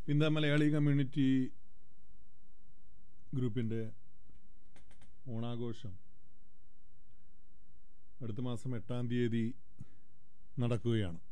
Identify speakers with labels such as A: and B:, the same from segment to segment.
A: ഇന്ന് മലയാളി കമ്മ്യൂണിറ്റി ഗ്രൂപ്പിൻ്റെ ഓണാഘോഷം അടുത്ത മാസം എട്ടാം തീയതി നടക്കുകയാണ്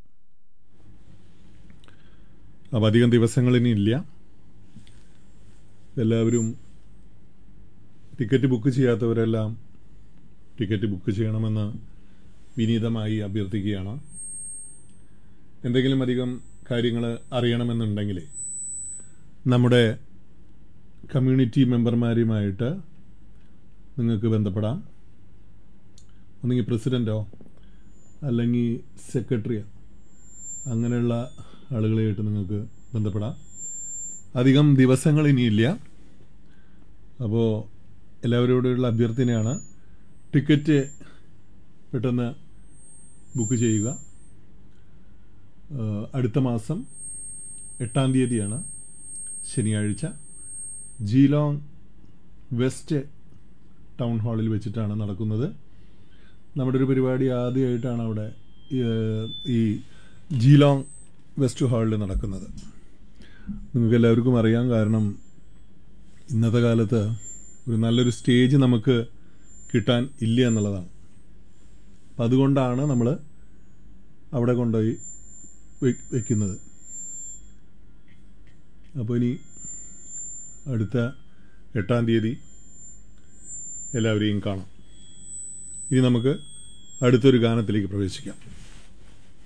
A: അപ്പം അധികം ദിവസങ്ങൾ ഇനി ഇല്ല എല്ലാവരും ടിക്കറ്റ് ബുക്ക് ചെയ്യാത്തവരെല്ലാം ടിക്കറ്റ് ബുക്ക് ചെയ്യണമെന്ന് വിനീതമായി അഭ്യർത്ഥിക്കുകയാണ് എന്തെങ്കിലും അധികം കാര്യങ്ങൾ അറിയണമെന്നുണ്ടെങ്കിൽ നമ്മുടെ കമ്മ്യൂണിറ്റി മെമ്പർമാരുമായിട്ട് നിങ്ങൾക്ക് ബന്ധപ്പെടാം ഒന്നുകിൽ പ്രസിഡൻറ്റോ അല്ലെങ്കിൽ സെക്രട്ടറിയോ അങ്ങനെയുള്ള ആളുകളായിട്ട് നിങ്ങൾക്ക് ബന്ധപ്പെടാം അധികം ദിവസങ്ങൾ ഇനിയില്ല അപ്പോൾ എല്ലാവരോടുള്ള അഭ്യർത്ഥനയാണ് ടിക്കറ്റ് പെട്ടെന്ന് ബുക്ക് ചെയ്യുക ഏഹ് അടുത്ത മാസം എട്ടാം തീയതിയാണ് ശനിയാഴ്ച ജീലോങ് വെസ്റ്റ് ടൗൺ ഹാളിൽ വെച്ചിട്ടാണ് നടക്കുന്നത് നമ്മുടെ ഒരു പരിപാടി ആദ്യമായിട്ടാണ് അവിടെ ഏഹ്, ഈ ജീലോങ് വെസ്റ്റ് ഹാളിൽ നടക്കുന്നത് നിങ്ങൾക്ക് എല്ലാവർക്കും അറിയാം കാരണം ഇന്നത്തെ കാലത്ത് ഒരു നല്ലൊരു സ്റ്റേജ് നമുക്ക് കിട്ടാൻ ഇല്ല എന്നുള്ളതാണ് അപ്പം അതുകൊണ്ടാണ് നമ്മൾ അവിടെ കൊണ്ടുപോയി വെ- വെക്കുന്നത് അപ്പോൾ ഇനി അടുത്ത എട്ടാം തീയതി എല്ലാവരെയും കാണാം ഇനി നമുക്ക് അടുത്തൊരു ഗാനത്തിലേക്ക് പ്രവേശിക്കാം